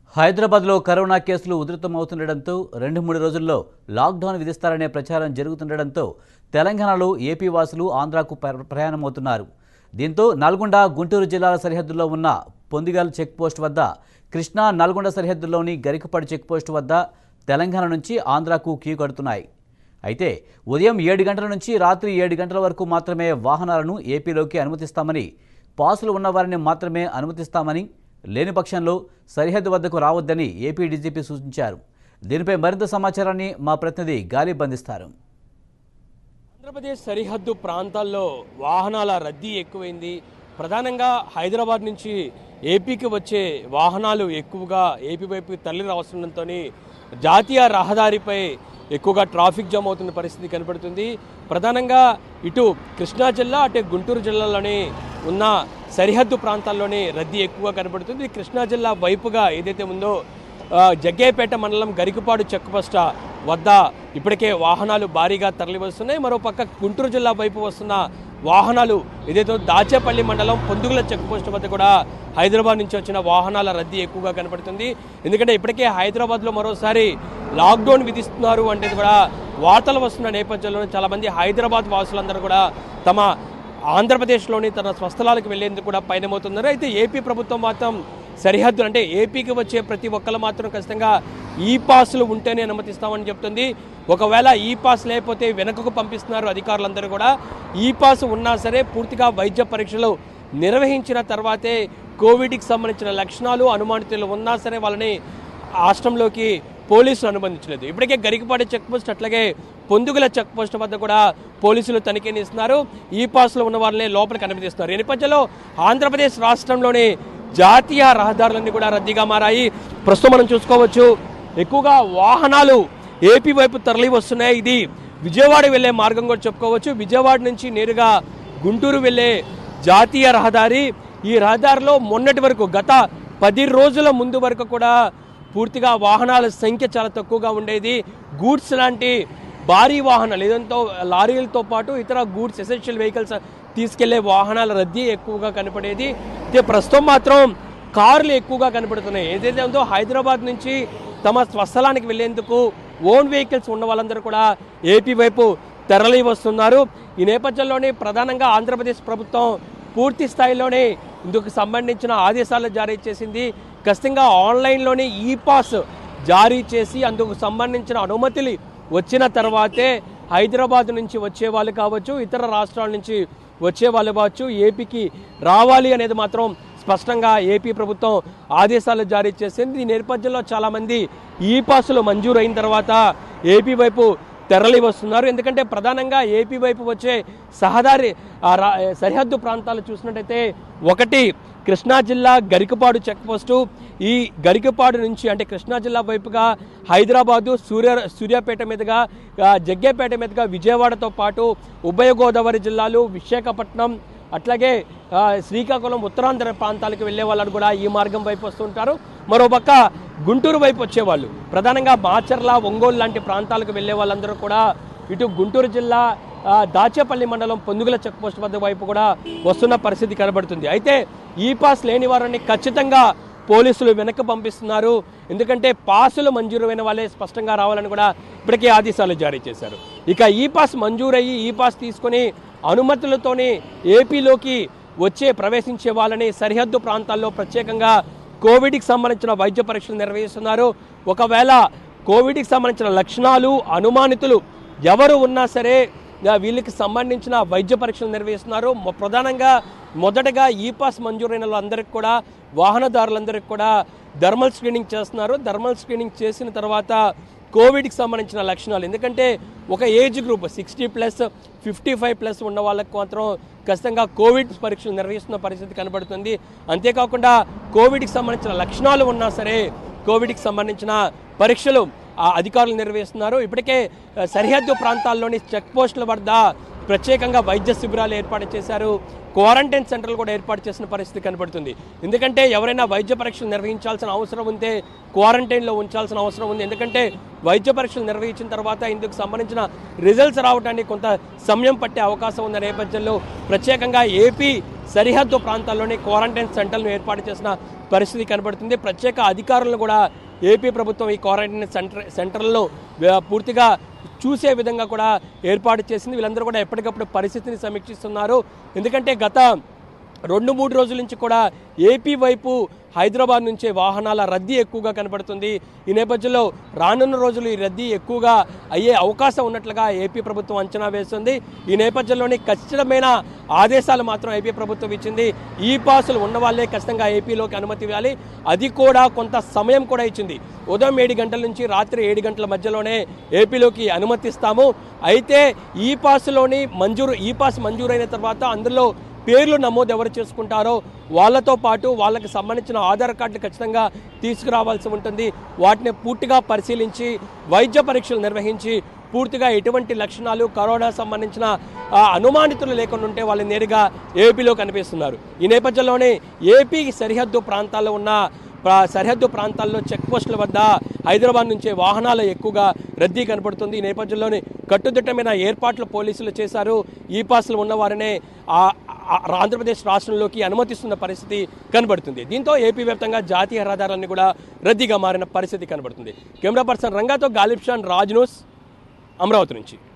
హైదరాబాద్లో కరోనా కేసులు ఉధృతమవుతుండటంతో రెండు మూడు రోజుల్లో లాక్డౌన్ విధిస్తారనే ప్రచారం జరుగుతుండటంతో తెలంగాణలో ఏపీ వాసులు ఆంధ్రాకు ప్ర- ప్రయాణమవుతున్నారు దీంతో నల్గొండ గుంటూరు జిల్లాల సరిహద్దుల్లో ఉన్న పొందిగల్ చెక్పోస్ట్ వద్ద కృష్ణా నల్గొండ సరిహద్దుల్లోని గరికపాడు చెక్పోస్ట్ వద్ద తెలంగాణ నుంచి ఆంధ్రాకు క్యూ కడుతున్నాయి అయితే ఉదయం ఏడు గంటల నుంచి రాత్రి ఏడు గంటల వరకు మాత్రమే వాహనాలను ఏపీలోకి అనుమతిస్తామని పాసులు ఉన్నవారిని మాత్రమే అనుమతిస్తామని లేని పక్షంలో సరిహద్దు వద్దకు రావద్దని ఏపీ డీజీపీ సూచించారు దీనిపై మరింత సమాచారాన్ని మా ప్రతినిధి గాలి బంధిస్తారు ఆంధ్రప్రదేశ్ సరిహద్దు ప్రాంతాల్లో వాహనాల రద్దీ ఎక్కువైంది ప్రధానంగా హైదరాబాద్ నుంచి ఏపీకి వచ్చే వాహనాలు ఎక్కువగా ఏపీ వైపు తరలి రావడంతో జాతీయ రహదారిపై ఎక్కువగా ట్రాఫిక్ జామ్ అవుతున్న పరిస్థితి కనబడుతుంది ప్రధానంగా ఇటు కృష్ణా జిల్లా అటు గుంటూరు జిల్లాలోని ఉన్న సరిహద్దు ప్రాంతాల్లోనే రద్దీ ఎక్కువగా కనబడుతుంది కృష్ణా జిల్లా వైపుగా ఏదైతే ఉందో ఆ, జగ్గేపేట మండలం గరికపాడు చెక్కుపస్ట వద్ద ఇప్పటికే వాహనాలు భారీగా తరలి వస్తున్నాయి మరోపక్క గుంటూరు జిల్లా వైపు వస్తున్న వాహనాలు ఏదైతే ఉందో దాచేపల్లి మండలం పొందుగుల చెక్పోస్ట్ వద్ద కూడా హైదరాబాద్ నుంచి వచ్చిన వాహనాల రద్దీ ఎక్కువగా కనపడుతుంది ఎందుకంటే ఇప్పటికే హైదరాబాద్లో మరోసారి లాక్డౌన్ విధిస్తున్నారు అంటే కూడా వార్తలు వస్తున్న నేపథ్యంలో చాలా మంది హైదరాబాద్ వాసులందరూ కూడా తమ ఆంధ్రప్రదేశ్లోని తన స్వస్థలాలకు వెళ్లేందుకు కూడా పయనమవుతున్నారు అయితే ఏపీ ప్రభుత్వం మాత్రం సరిహద్దులు అంటే ఏపీకి వచ్చే ప్రతి ఒక్కరు మాత్రం ఖచ్చితంగా ఈ పాసులు ఉంటేనే అనుమతిస్తామని చెప్తుంది ఒకవేళ ఈ పాస్ లేకపోతే వెనకకు పంపిస్తున్నారు అధికారులందరూ కూడా ఈ పాస్ ఉన్నా సరే పూర్తిగా వైద్య పరీక్షలు నిర్వహించిన తర్వాతే కోవిడ్కి సంబంధించిన లక్షణాలు అనుమానితులు ఉన్నా సరే వాళ్ళని రాష్ట్రంలోకి పోలీసులు అనుబంధించలేదు ఇప్పటికే గరికపాటి చెక్ పోస్ట్ అట్లాగే పొందుగుల చెక్ పోస్ట్ వద్ద కూడా పోలీసులు తనిఖీని ఇస్తున్నారు ఈ పాస్లో ఉన్న వాళ్ళని లోపలికి అనుమతిస్తున్నారు ఈ నేపథ్యంలో ఆంధ్రప్రదేశ్ రాష్ట్రంలోని జాతీయ రహదారులన్నీ కూడా రద్దీగా మారాయి ప్రస్తుతం మనం చూసుకోవచ్చు ఎక్కువగా వాహనాలు ఏపీ వైపు తరలి వస్తున్నాయి ఇది విజయవాడ వెళ్ళే మార్గం కూడా చెప్పుకోవచ్చు విజయవాడ నుంచి నేరుగా గుంటూరు వెళ్ళే జాతీయ రహదారి ఈ రహదారిలో మొన్నటి వరకు గత పది రోజుల ముందు వరకు కూడా పూర్తిగా వాహనాల సంఖ్య చాలా తక్కువగా ఉండేది గూడ్స్ లాంటి భారీ వాహనాలు ఏదంతో లారీలతో పాటు ఇతర గూడ్స్ ఎసెన్షియల్ వెహికల్స్ తీసుకెళ్లే వాహనాల రద్దీ ఎక్కువగా కనపడేది అయితే ప్రస్తుతం మాత్రం కార్లు ఎక్కువగా కనపడుతున్నాయి ఏదైతే ఉందో హైదరాబాద్ నుంచి తమ స్వస్థలానికి వెళ్లేందుకు ఓన్ వెహికల్స్ ఉన్న వాళ్ళందరూ కూడా ఏపీ వైపు తరలి వస్తున్నారు ఈ నేపథ్యంలోనే ప్రధానంగా ఆంధ్రప్రదేశ్ ప్రభుత్వం పూర్తి స్థాయిలోనే ఇందుకు సంబంధించిన ఆదేశాలు జారీ చేసింది ఖచ్చితంగా ఆన్లైన్లోనే ఈ పాస్ జారీ చేసి అందుకు సంబంధించిన అనుమతులు వచ్చిన తర్వాతే హైదరాబాద్ నుంచి వచ్చే వాళ్ళు కావచ్చు ఇతర రాష్ట్రాల నుంచి వచ్చే వాళ్ళు కావచ్చు ఏపీకి రావాలి అనేది మాత్రం స్పష్టంగా ఏపీ ప్రభుత్వం ఆదేశాలు జారీ చేసింది ఈ నేపథ్యంలో చాలామంది ఈ పాసులు మంజూరు అయిన తర్వాత ఏపీ వైపు తెరలి వస్తున్నారు ఎందుకంటే ప్రధానంగా ఏపీ వైపు వచ్చే సహదారి ఆ రా- సరిహద్దు ప్రాంతాలు చూసినట్టయితే ఒకటి కృష్ణా జిల్లా గరికపాడు చెక్ పోస్టు ఈ గరికపాడు నుంచి అంటే కృష్ణా జిల్లా వైపుగా హైదరాబాదు సూర్య సూర్యాపేట మీదుగా ఆ, జగ్గేపేట మీదుగా విజయవాడతో పాటు ఉభయ గోదావరి జిల్లాలు విశాఖపట్నం అట్లాగే ఆ, శ్రీకాకుళం ఉత్తరాంధ్ర ప్రాంతాలకు వెళ్ళే వాళ్ళని కూడా ఈ మార్గం వైపు వస్తుంటారు మరోపక్క గుంటూరు వైపు వచ్చేవాళ్ళు ప్రధానంగా మాచర్ల ఒంగోలు లాంటి ప్రాంతాలకు వెళ్ళే వాళ్ళందరూ కూడా ఇటు గుంటూరు జిల్లా ఆ, దాచేపల్లి మండలం పొందుగుల చెక్ పోస్ట్ వద్ద వైపు కూడా వస్తున్న పరిస్థితి కనబడుతుంది అయితే ఈ పాస్ లేని వారిని ఖచ్చితంగా పోలీసులు వెనక్కి పంపిస్తున్నారు ఎందుకంటే పాసులు మంజూరైన వాళ్ళే స్పష్టంగా రావాలని కూడా ఇప్పటికే ఆదేశాలు జారీ చేశారు ఇక ఈ పాస్ మంజూరయ్యి ఈ పాస్ తీసుకొని అనుమతులతోనే ఏపీలోకి వచ్చే ప్రవేశించే వాళ్ళని సరిహద్దు ప్రాంతాల్లో ప్రత్యేకంగా కోవిడ్కి సంబంధించిన వైద్య పరీక్షలు నిర్వహిస్తున్నారు ఒకవేళ కోవిడ్కి సంబంధించిన లక్షణాలు అనుమానితులు ఎవరు ఉన్నా సరే ఆ, వీళ్ళకి సంబంధించిన వైద్య పరీక్షలు నిర్వహిస్తున్నారు మొ- ప్రధానంగా మొదటగా ఈ పాస్ మంజూరైన వాళ్ళందరికీ కూడా వాహనదారులందరికీ కూడా థర్మల్ స్క్రీనింగ్ చేస్తున్నారు థర్మల్ స్క్రీనింగ్ చేసిన తర్వాత కోవిడ్కి సంబంధించిన లక్షణాలు ఎందుకంటే ఒక age group sixty plus fifty five plus ఉన్న వాళ్ళకి మాత్రం ఖచ్చితంగా కోవిడ్ పరీక్షలు నిర్వహిస్తున్న పరిస్థితి కనబడుతుంది అంతేకాకుండా కోవిడ్కి సంబంధించిన లక్షణాలు ఉన్నా సరే కోవిడ్కి సంబంధించిన పరీక్షలు ఆ అధికారులు నిర్వహిస్తున్నారు ఇప్పటికే ఆ, సరిహద్దు ప్రాంతాల్లోని చెక్ పోస్టుల వద్ద ప్రత్యేకంగా వైద్య శిబిరాలు ఏర్పాటు చేశారు క్వారంటైన్ సెంటర్లు కూడా ఏర్పాటు చేసిన పరిస్థితి కనబడుతుంది ఎందుకంటే ఎవరైనా వైద్య పరీక్షలు నిర్వహించాల్సిన అవసరం ఉంటే క్వారంటైన్లో ఉంచాల్సిన అవసరం ఉంది ఎందుకంటే వైద్య పరీక్షలు నిర్వహించిన తర్వాత ఇందుకు సంబంధించిన రిజల్ట్స్ రావడానికి కొంత సమయం పట్టే అవకాశం ఉన్న నేపథ్యంలో ప్రత్యేకంగా ఏపీ సరిహద్దు ప్రాంతాల్లోనే క్వారంటైన్ సెంటర్లను ఏర్పాటు చేసిన పరిస్థితి కనబడుతుంది ప్రత్యేక అధికారులను కూడా ఏపీ ప్రభుత్వం ఈ క్వారంటైన్ సెంటర్ సెంటర్లను ఆ, పూర్తిగా చూసే విధంగా కూడా ఏర్పాటు చేసింది వీళ్ళందరూ కూడా ఎప్పటికప్పుడు పరిస్థితిని సమీక్షిస్తున్నారు ఎందుకంటే గత రెండు మూడు రోజుల నుంచి కూడా ఏపీ వైపు హైదరాబాద్ నుంచే వాహనాల రద్దీ ఎక్కువగా కనబడుతుంది ఈ నేపథ్యంలో రానున్న రోజులు ఈ రద్దీ ఎక్కువగా అయ్యే అవకాశం ఉన్నట్లుగా ఏపీ ప్రభుత్వం అంచనా వేస్తుంది ఈ నేపథ్యంలోనే ఖచ్చితమైన ఆదేశాలు మాత్రం ఏపీ ప్రభుత్వం ఇచ్చింది ఈ పాసులు ఉన్న వాళ్ళే ఖచ్చితంగా ఏపీలోకి అనుమతి ఇవ్వాలి అది కూడా కొంత సమయం కూడా ఇచ్చింది ఉదయం ఏడు గంటల నుంచి రాత్రి ఏడు గంటల మధ్యలోనే ఏపీలోకి అనుమతిస్తాము అయితే ఈ పాసులోని మంజూరు ఈ పాస్ మంజూరైన తర్వాత అందులో పేర్లు నమోదు ఎవరు చేసుకుంటారో వాళ్ళతో పాటు వాళ్ళకి సంబంధించిన ఆధార్ కార్డులు ఖచ్చితంగా తీసుకురావాల్సి ఉంటుంది వాటిని పూర్తిగా పరిశీలించి వైద్య పరీక్షలు నిర్వహించి పూర్తిగా ఎటువంటి లక్షణాలు కరోనా సంబంధించిన ఆ, అనుమానితులు లేకుండా ఉంటే వాళ్ళు నేరుగా ఏపీలో కనిపిస్తున్నారు ఈ నేపథ్యంలోనే ఏపీ సరిహద్దు ప్రాంతాల్లో ఉన్న ప్రా- సరిహద్దు ప్రాంతాల్లో చెక్ పోస్టుల వద్ద హైదరాబాద్ నుంచే వాహనాలు ఎక్కువగా రద్దీ కనపడుతుంది ఈ నేపథ్యంలోనే కట్టుదిట్టమైన ఏర్పాట్లు పోలీసులు చేశారు ఈ పాసులు ఉన్నవారినే ఆ ఆ- ఆంధ్రప్రదేశ్ రాష్ట్రంలోకి అనుమతిస్తున్న పరిస్థితి కనబడుతుంది దీంతో ఏపీ వ్యాప్తంగా జాతీయ రహదారులన్నీ కూడా రద్దీగా మారిన పరిస్థితి కనబడుతుంది కెమెరా పర్సన్ రంగాతో గాలిబ్ షాన్ రాజ్ న్యూస్ అమరావతి నుంచి